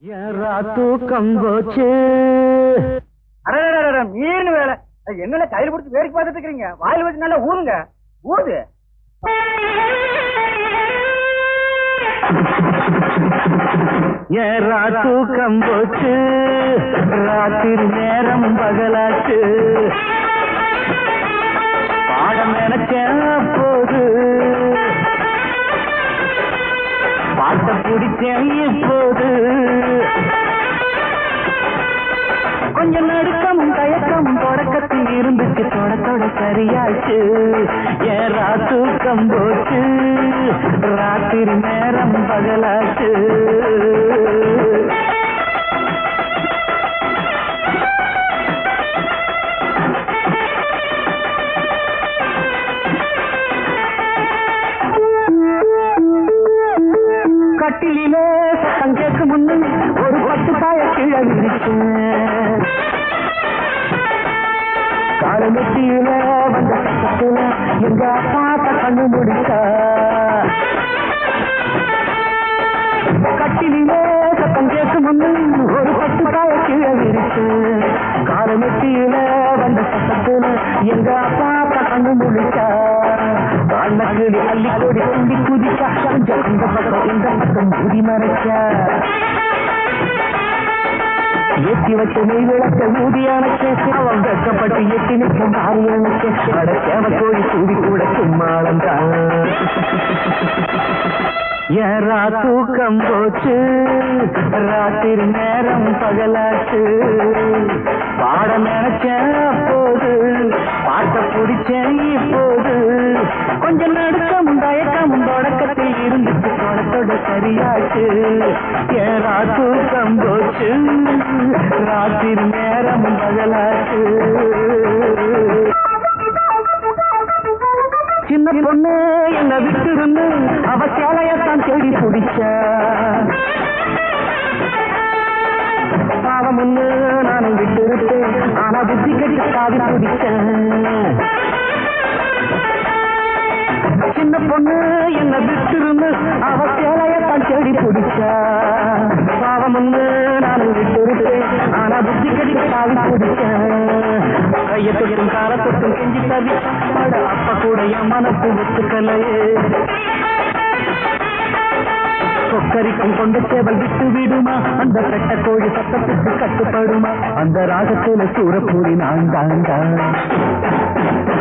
யாரா தூக்கம் போச்சு அடடடடட, மீன் வேலை அது என்னல கையில் பிடிச்சி வேடிக்கை பார்த்துட்டு இருக்கீங்க வாயில் வச்சு நல்லா ஊதுங்க ஊது ஏறா தூக்கம் போச்சு ராத்திரி நேரம் பகலாச்சு பாடம் நினைச்சேன் போது பாட்ட பிடிச்சேன் இப்போது கொஞ்சம் நடுக்கமும் தயக்கமும் தொடக்கத்தில் இருந்துச்சு தொட தொட சரியாச்சு ஏறா தூக்கம் போச்சு ராத்திரி நேரம் பகலாச்சு கட்டிலே சத்தம் கேட்கும் முன்னு ஒரு பத்து பாய கீழே விரிச்சேன் காலமெட்டியில வந்த சத்தத்துல எங்க அப்பாட்ட கண்ணு முடிச்சா கட்டிலே சத்தம் கேட்கும் முன்னு ஒரு பத்து பாய கீழே விரிச்சேன் காலமெட்டியில வந்த சத்தத்துல எங்க அப்பாட்ட கண்ணு முடிச்சா காலக்கிளி அள்ளி கொடி குண்டி குதிச்சா கொஞ்சம் அந்த பக்கம் இந்த பக்கம் முடி மறைச்சா ஏற்றி வச்ச நெய் விளக்க ஊதியான கேசு அவன் வெக்கப்பட்டு எட்டி நிற்கும் மாறியான கேசு அட சேவ கோழி கூடி கூட சும்மாளந்தான் ஏறா தூக்கம் போச்சு ராத்திரி நேரம் பகலாச்சு பாட நினைச்சேன் அப்போது பாட்ட பிடிச்சேன் இப்போது கொஞ்சம் நடுக்கமும் தயக்கமும் தொடக்கத்தில் இருந்துச்சு தொடத்தோட சரியாச்சு ஏறா தூக்கம் போச்சு ராத்திரி நேரம் பகலாச்சு சின்ன பொண்ணு என்ன விட்டு அவ சேலையத்தான் தேடி பிடிச்ச பாவம் முன்னு நானும் விட்டு இருப்பேன் ஆனா புத்தி கட்டி காவி பிடிச்சேன் சின்ன பொண்ணு என்ன விட்டு அவ சேலையத்தான் தேடி பிடிச்ச பாவம் முன்னு நானும் விட்டு இருப்பேன் ஆனா புத்தி கட்டி காவி பிடிச்சேன் கைய தொட்டும் கால தொட்டும் கெஞ்சி தவி அட அப்ப கூட என் மனசு ஒத்துக்கலையே கொக்கரிக்கும் கொண்ட சேவல் விட்டு விடுமா அந்த பெட்ட கோழி சத்தத்துக்கு கட்டுப்படுமா அந்த ராகத்துல சூரப்பூரி நான் தான் தான்